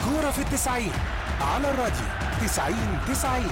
كورة في التسعين على الراديو تسعين تسعين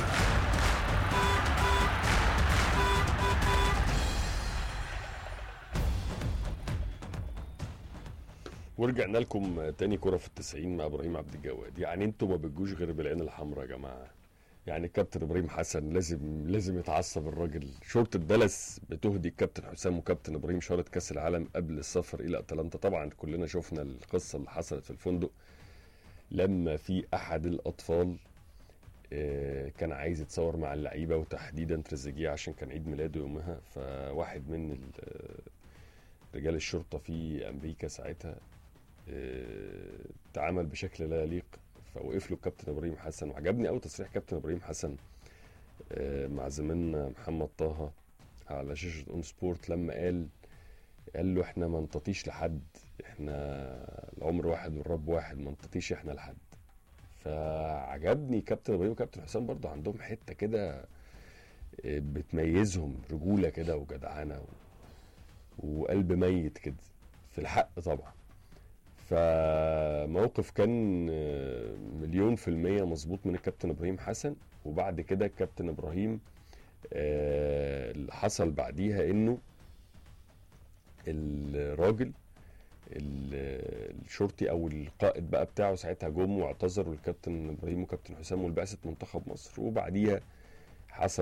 ورجعنا لكم تاني كرة في التسعين مع ابراهيم عبد الجواد يعني انتوا ما بتجوش غير بالعين الحمراء يا جماعه يعني الكابتن ابراهيم حسن لازم لازم يتعصب الراجل شرطه دالاس بتهدي الكابتن حسام وكابتن ابراهيم شارة كاس العالم قبل السفر الى اتلانتا طبعا كلنا شفنا القصه اللي حصلت في الفندق لما في احد الاطفال آه، كان عايز يتصور مع اللعيبه وتحديدا تريزيجيه عشان كان عيد ميلاده يومها فواحد من ال- آه، رجال الشرطه في امريكا ساعتها آه، تعامل بشكل لا يليق فوقف له الكابتن ابراهيم حسن وعجبني قوي تصريح كابتن ابراهيم حسن آه، مع زميلنا محمد طه على شاشه اون سبورت لما قال قال له احنا ما نططيش لحد احنا العمر واحد والرب واحد ما نططيش احنا لحد فعجبني كابتن ابراهيم وكابتن حسام برضه عندهم حته كده آه، بتميزهم رجوله كده وجدعنه و... وقلب ميت كده في الحق طبعا فموقف كان آه، مليون في المية مظبوط من الكابتن إبراهيم حسن وبعد كده الكابتن إبراهيم آه، اللي حصل بعديها إنه الراجل ال- الشرطي او القائد بقى بتاعه ساعتها جم واعتذروا للكابتن ابراهيم وكابتن حسام ولبعثه منتخب مصر وبعديها حصل